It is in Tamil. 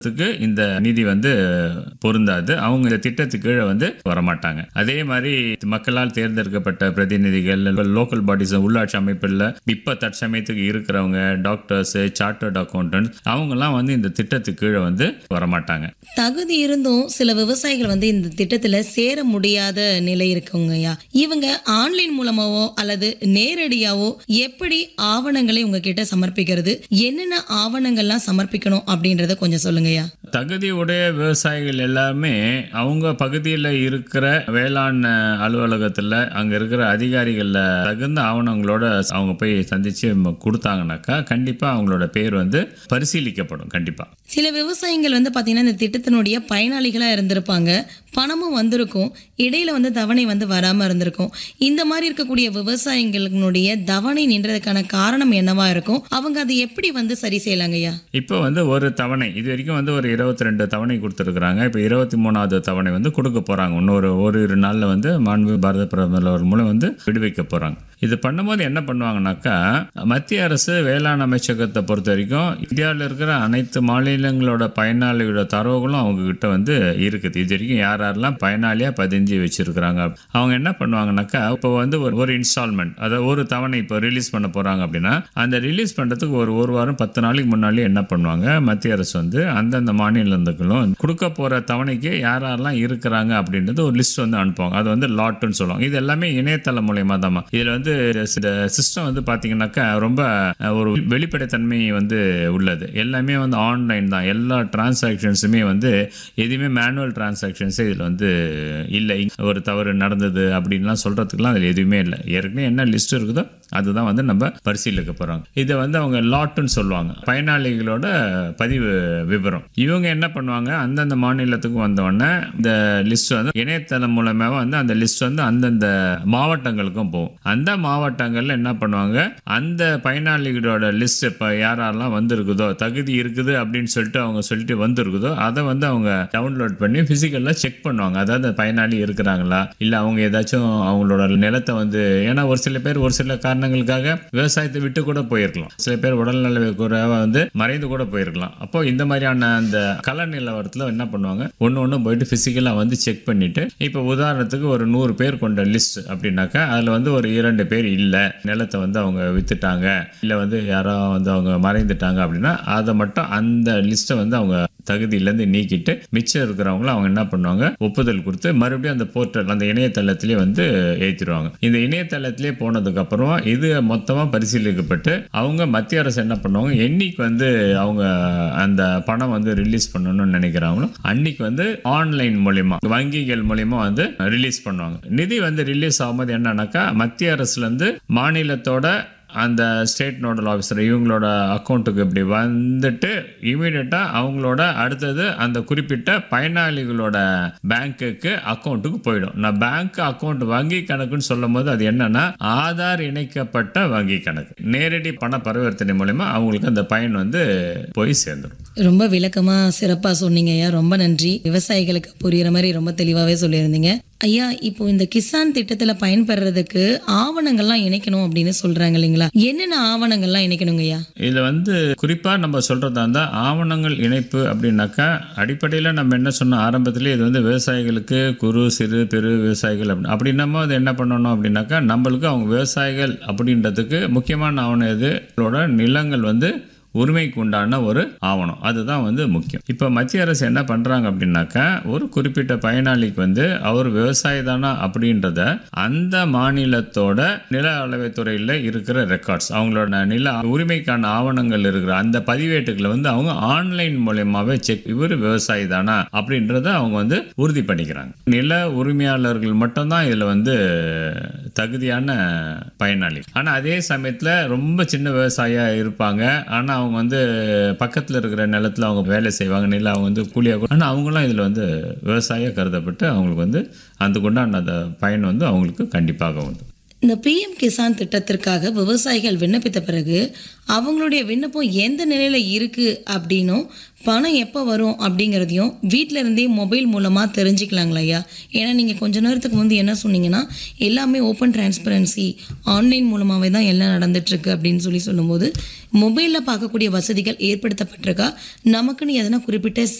த்துக்கு இந்த நிதி வந்து பொருந்தாது அவங்க இந்த திட்டத்துக்கு கீழே வந்து வரமாட்டாங்க அதே மாதிரி மக்களால் தேர்ந்தெடுக்கப்பட்ட பிரதிநிதிகள் லோக்கல் பாடிஸ் உள்ளாட்சி அமைப்பில் இப்போ தற்சமயத்துக்கு இருக்கிறவங்க டாக்டர்ஸ் சார்ட்டர்ட் அக்கௌண்டன்ட் அவங்கெல்லாம் வந்து இந்த திட்டத்துக்கு கீழே வந்து வரமாட்டாங்க தகுதி இருந்தும் சில விவசாயிகள் வந்து இந்த திட்டத்துல சேர முடியாத நிலை இருக்குங்கய்யா இவங்க ஆன்லைன் மூலமாவோ அல்லது நேரடியாவோ எப்படி ஆவணங்களை உங்ககிட்ட சமர்ப்பிக்கிறது என்னென்ன ஆவணங்கள்லாம் சமர்ப்பிக்கணும் அப்படின்றத கொஞ்சம் சொல்லுங்கய்யா தகுதி உடைய விவசாயிகள் எல்லாமே அவங்க பகுதியில் இருக்கிற வேளாண் அலுவலகத்தில் அங்கே இருக்கிற அதிகாரிகளில் தகுந்த ஆவணங்களோட அவங்க போய் சந்திச்சு ம- கொடுத்தாங்கனாக்கா கண்டிப்பாக அவங்களோட பேர் வந்து பரிசீலிக்கப்படும் கண்டிப்பாக சில விவசாயிகள் வந்து பார்த்தீங்கன்னா இந்த திட்டத்தினுடைய பயனாளிகளாக இருந்திருப்பாங்க பணமும் வந்திருக்கும் இடையில வந்து தவணை வந்து வராமல் இருந்திருக்கும் இந்த மாதிரி இருக்கக்கூடிய விவசாயிகளுடைய தவணை நின்றதுக்கான காரணம் என்னவா இருக்கும் அவங்க அதை எப்படி வந்து சரி செய்யலாங்கய்யா இப்போ வந்து ஒரு தவணை இது வரைக்கும் வந்து ஒரு இருபத்தி ரெண்டு தவணை கொடுத்துருக்குறாங்க இப்போ இருபத்தி மூணாவது தவணை வந்து கொடுக்க போகிறாங்க இன்னொரு ஒரு நாளில் வந்து மாண்பு பாரத பிரதமர் மூலம் வந்து விடுவிக்க போகிறாங்க இது பண்ணும்போது என்ன பண்ணுவாங்கனாக்கா மத்திய அரசு வேளாண் அமைச்சகத்தை பொறுத்த வரைக்கும் இந்தியாவில் இருக்கிற அனைத்து மாநிலங்களோட பயனாளிகளோட தரவுகளும் அவங்க கிட்ட வந்து இருக்குது இது வரைக்கும் யார் யாரெல்லாம் பயனாளியாக பதிஞ்சு வச்சிருக்கிறாங்க அவங்க என்ன பண்ணுவாங்கனாக்கா இப்போ வந்து ஒரு ஒரு இன்ஸ்டால்மெண்ட் அதாவது ஒரு தவணை இப்போ ரிலீஸ் பண்ண போகிறாங்க அப்படின்னா அந்த ரிலீஸ் பண்ணுறதுக்கு ஒரு ஒரு வாரம் பத்து நாளைக்கு முன்னாடி என்ன பண்ணுவாங்க மத்திய அரசு வந்து அந்தந்த மாநிலங்களுக்கும் கொடுக்க போகிற தவணைக்கு யார் யாரெல்லாம் இருக்கிறாங்க அப்படின்றது ஒரு லிஸ்ட் வந்து அனுப்புவாங்க அது வந்து லாட்டுன்னு சொல்லுவாங்க இது எல்லாமே இணையதளம் மூலயமா தான் இதில் வந்து இந்த சிஸ்டம் வந்து பார்த்தீங்கன்னாக்கா ரொம்ப அஹ், ஒரு வெளிப்படைத்தன்மை வந்து உள்ளது எல்லாமே வந்து ஆன்லைன் தான் எல்லா டிரான்சாக்ஷன்ஸுமே வந்து எதுவுமே மேனுவல் டிரான்சாக்ஷன்ஸே இதில் வந்து இல்லை ஒரு தவறு நடந்தது அப்படின்லாம் சொல்கிறதுக்குலாம் அதில் எதுவுமே இல்லை ஏற்கனவே என்ன லிஸ்ட் இருக்குதோ அதுதான் வந்து நம்ம பரிசீலிக்க போகிறோம் இதை வந்து அவங்க லாட்டுன்னு சொல்லுவாங்க பயனாளிகளோட பதிவு விவரம் இவங்க என்ன பண்ணுவாங்க அந்தந்த மாநிலத்துக்கு வந்தோடனே இந்த லிஸ்ட் வந்து இணையதளம் மூலமாக வந்து அந்த லிஸ்ட் வந்து அந்தந்த மாவட்டங்களுக்கும் போகும் அந்த மாவட்டங்களில் என்ன பண்ணுவாங்க அந்த பயனாளிகளோட லிஸ்ட் இப்போ யாரெல்லாம் வந்திருக்குதோ தகுதி இருக்குது அப்படின்னு சொல்லிட்டு அவங்க சொல்லிட்டு வந்திருக்குதோ அதை வந்து அவங்க டவுன்லோட் பண்ணி ஃபிசிக்கலாக செக் பண்ணுவாங்க அதாவது பயனாளி இருக்கிறாங்களா இல்லை அவங்க ஏதாச்சும் அவங்களோட நிலத்தை வந்து ஏன்னா ஒரு சில பேர் ஒரு சில காரணங்களுக்காக விவசாயத்தை விட்டு கூட போயிருக்கலாம் சில பேர் உடல்நல குறைவா வந்து மறைந்து கூட போயிருக்கலாம் அப்போ இந்த மாதிரியான அந்த கல நிலவரத்தில் என்ன பண்ணுவாங்க ஒன்று ஒன்று போயிட்டு ஃபிசிக்கலாக வந்து செக் பண்ணிட்டு இப்போ உதாரணத்துக்கு ஒரு நூறு பேர் கொண்ட லிஸ்ட் அப்படின்னாக்கா அதில் வந்து ஒரு இரண்டு பேர் இல்லை நிலத்தை வந்து அவங்க வித்துட்டாங்க இல்லை வந்து யாரோ வந்து அவங்க மறைந்துட்டாங்க அப்படின்னா அதை மட்டும் அந்த லிஸ்ட்டை வந்து அவங்க தகுதியிலேருந்து நீக்கிட்டு மிச்சம் இருக்கிறவங்களும் அவங்க என்ன பண்ணுவாங்க ஒப்புதல் கொடுத்து மறுபடியும் அந்த போர்ட்டல் அந்த இணையதளத்திலே வந்து ஏற்றிடுவாங்க இந்த இணையதளத்திலே போனதுக்கு அப்புறம் இது மொத்தமாக பரிசீலிக்கப்பட்டு அவங்க மத்திய அரசு என்ன பண்ணுவாங்க என்னைக்கு வந்து அவங்க அந்த பணம் வந்து ரிலீஸ் பண்ணணும்னு நினைக்கிறாங்களோ அன்னைக்கு வந்து ஆன்லைன் மூலியமா வங்கிகள் மூலியமா வந்து ரிலீஸ் பண்ணுவாங்க நிதி வந்து ரிலீஸ் ஆகும்போது என்னன்னாக்கா மத்திய அரசுல இருந்து மாநிலத்தோட அந்த ஸ்டேட் நோடல் ஆஃபீஸர் இவங்களோட அக்கௌண்ட்டுக்கு இப்படி வந்துட்டு இமீடியட்டாக அவங்களோட அடுத்தது அந்த குறிப்பிட்ட பயனாளிகளோட பேங்க்குக்கு அக்கௌண்ட்டுக்கு போயிடும் நான் பேங்க் அக்கௌண்ட் வங்கி கணக்குன்னு சொல்லும் போது அது என்னன்னா ஆதார் இணைக்கப்பட்ட வங்கி கணக்கு நேரடி பண பரிவர்த்தனை மூலயமா அவங்களுக்கு அந்த பயன் வந்து போய் சேர்ந்துடும் ரொம்ப விளக்கமா சிறப்பா சொன்னீங்க ஐயா ரொம்ப நன்றி விவசாயிகளுக்கு புரியுற மாதிரி ரொம்ப தெளிவாவே சொல்லியிருந்தீங்க ஐயா இப்போ இந்த கிசான் திட்டத்துல பயன்பெறதுக்கு ஆவணங்கள்லாம் இணைக்கணும் அப்படின்னு சொல்றாங்க இல்லைங்களா என்னென்ன ஆவணங்கள்லாம் இணைக்கணுங்க ஐயா இதில் வந்து குறிப்பாக நம்ம சொல்கிறதா இருந்தால் ஆவணங்கள் இணைப்பு அப்படின்னாக்கா அடிப்படையில் நம்ம என்ன சொன்னோம் ஆரம்பத்திலே இது வந்து விவசாயிகளுக்கு குறு சிறு பெரு விவசாயிகள் அப்படி அப்படின்னமோ அது என்ன பண்ணணும் அப்படின்னாக்கா நம்மளுக்கு அவங்க விவசாயிகள் அப்படின்றதுக்கு முக்கியமான ஆவணம் எது அவங்களோட நிலங்கள் வந்து உரிமைக்கு உண்டான ஒரு ஆவணம் அதுதான் வந்து முக்கியம் இப்போ மத்திய அரசு என்ன பண்ணுறாங்க அப்படின்னாக்கா ஒரு குறிப்பிட்ட பயனாளிக்கு வந்து அவர் விவசாயி தானா அப்படின்றத அந்த மாநிலத்தோட நில அளவைத்துறையில் இருக்கிற ரெக்கார்ட்ஸ் அவங்களோட நில உரிமைக்கான ஆவணங்கள் இருக்கிற அந்த பதிவேட்டுகளை வந்து அவங்க ஆன்லைன் மூலயமாவே செக் இவர் விவசாயி தானா அப்படின்றத அவங்க வந்து உறுதி பண்ணிக்கிறாங்க நில உரிமையாளர்கள் மட்டும்தான் இதில் வந்து தகுதியான பயனாளி ஆனால் அதே சமயத்தில் ரொம்ப சின்ன விவசாயியாக இருப்பாங்க ஆனால் அவங்க வந்து பக்கத்தில் இருக்கிற நிலத்துல அவங்க வேலை செய்வாங்க நில அவங்க வந்து கூலியாக ஆனால் அவங்களாம் இதில் வந்து விவசாயியாக கருதப்பட்டு அவங்களுக்கு வந்து அந்த கொண்டான அந்த பயன் வந்து அவங்களுக்கு கண்டிப்பாக உண்டு இந்த பிஎம் கிசான் திட்டத்திற்காக விவசாயிகள் விண்ணப்பித்த பிறகு அவங்களுடைய விண்ணப்பம் எந்த நிலையில இருக்கு அப்படின்னும் பணம் எப்போ வரும் அப்படிங்கிறதையும் வீட்டில இருந்தே மொபைல் மூலமாக தெரிஞ்சுக்கலாங்களா ஐயா ஏன்னா நீங்கள் கொஞ்ச நேரத்துக்கு முந்தி என்ன சொன்னீங்கன்னா எல்லாமே ஓப்பன் டிரான்ஸ்பரன்சி ஆன்லைன் மூலமாகவே தான் எல்லாம் நடந்துட்டுருக்கு அப்படின்னு சொல்லி சொல்லும்போது மொபைலில் பார்க்கக்கூடிய வசதிகள் ஏற்படுத்தப்பட்டிருக்கா நமக்குன்னு எதனா குறிப்பிட்ட